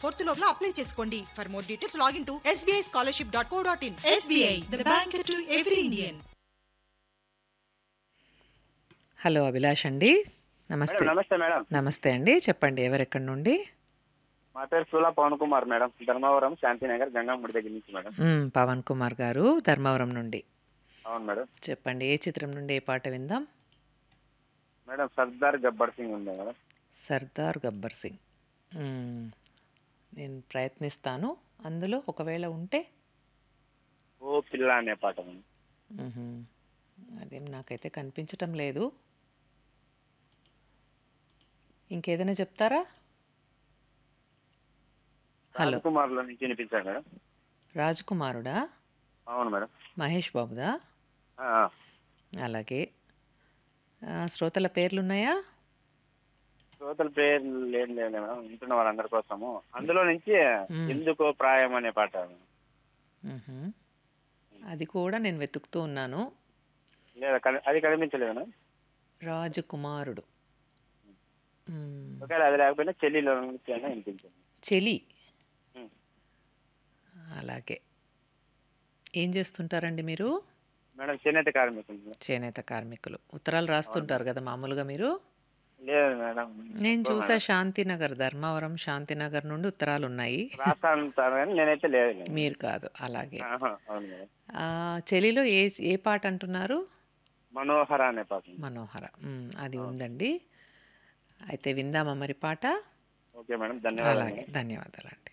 Fourth లోపల apply చేసుకోండి for more details login to SBI scholarship dot co dot in SBI, the bank to every Indian. Hello Abhilash అండి నమస్తే madam నమస్తే madam నమస్తే అండి చెప్పండి ఎవరెక్కడి నుండి మా పేరు సూలా పవన్ కుమార్ మేడం ధర్మవరం శాంతినగర్ గంగాముడి దగ్గర నుంచి మేడం మ్, పవన్ కుమార్ గారు ధర్మవరం నుండి అవును మేడం చెప్పండి ఏ చిత్రం నుండి ఏ పాట విందాం మేడం సర్దార్ గబ్బర్ సింగ్ ఉంది మేడం సర్దార్ గబ్బర్ సింగ్ మ్, నేను ప్రయత్నిస్తాను అందులో ఒకవేళ ఉంటే ఓ పిల్ల అనే పాట మేడం మ్హూ. అదేం నాకైతే కనిపించటం లేదు ఇంకేదైనా చెప్తారా హలో కుమార్ లో నుంచి వినిపించారు మేడం రాజకుమారుడా అవును మేడం మహేష్ బాబుదా ఆ, అలాగే ఆ, శ్రోతల పేర్లున్నాయా శ్రోతల పేరు లేదు లేదు మేడం వింటున్న వాళ్ళందరి కోసము అందులో నుంచి మ్మ్. ఎందుకో ప్రాయం అనే పాట మ్హూ. అది కూడా నేను వెతుకుతూ ఉన్నాను లేదా కని- అది కనిపించలేదు మేడం రాజకుమారుడు మ్, ఒకవేళ అది లేకపోయినా చెల్లిలో నుంచి అయినా వినిపించింది చెలి మ్. అలాగే ఏం చేస్తుంటారండి మీరు మేడం చేనేత కార్మికులు చేనేత కార్మికులు ఉత్తరాలు రాస్తుంటారు కదా మామూలుగా మీరు లేదు మేడం నేను చూసా శాంతినగర్ ధర్మవరం శాంతినగర్ నుండి ఉత్తరాలు ఉన్నాయి రాస్తాను కానీ నేనైతే లేదు మేడం. మీరు కాదు అలాగే ఆహా, అవును మేడం ఆ, చెలిలో ఏ ఏ పాట అంటున్నారు మనోహర అనే పాట మనోహర మ్, అది ఉందండి అయితే విందామా మరి పాట ఓకే మేడం ధన్యవాదాలు అలాగే ధన్యవాదాలండి